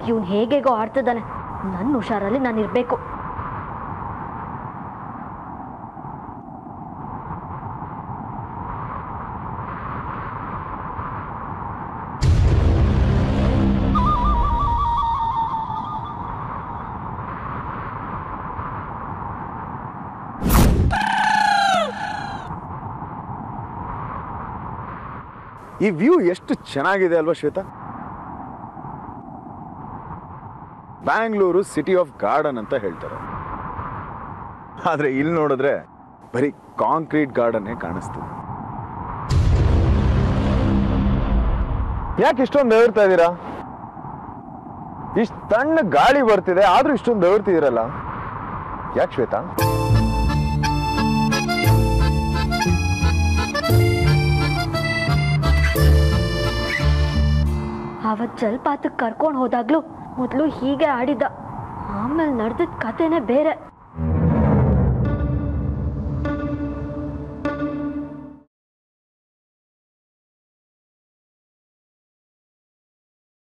ಇವನು ಹೇಗೇಗೋ ಆಡ್ತಿದ್ದಾನೆ ನನ್ನ ಹುಷಾರಲ್ಲಿ ನಾನು ಇರಬೇಕು ಈ ವ್ಯೂ ಎಷ್ಟು ಚೆನ್ನಾಗಿದೆ ಅಲ್ವಾ Shweta Bangalore city of garden ಅಂತ ಹೇಳ್ತಾರೆ ಆದ್ರೆ ಇಲ್ಲಿ ನೋಡಿದ್ರೆ ಬರೀ ಕಾಂಕ್ರೀಟ್ ಗಾರ್ಡನ್ನೇ ಕಾಣಿಸ್ತದೆ ಯಾಕೆ ಇಷ್ಟೊಂದು ಬೆವರ್ತಾ ಇದ್ದೀರಾ ಇಷ್ಟು ತಣ್ಣ ಗಾಳಿ ಬರ್ತಿದೆ ಆದ್ರೂ ಇಷ್ಟೊಂದು ಬೆವರ್ತಿದ್ದೀರಲ್ಲ ಯಾಕೆ ಶ್ವೇತಾ ಅವತ್ತು ಜಲಪಾತಕ್ಕೆ ಕರ್ಕೊಂಡು ಹೋದಾಗ್ಲೂ ಮೊದಲು ಹೀಗೆ ಆಡಿದ್ದ ಆಮೇಲೆ ನಡೆದಿದ್ದ ಕಥೆನೇ ಬೇರೆ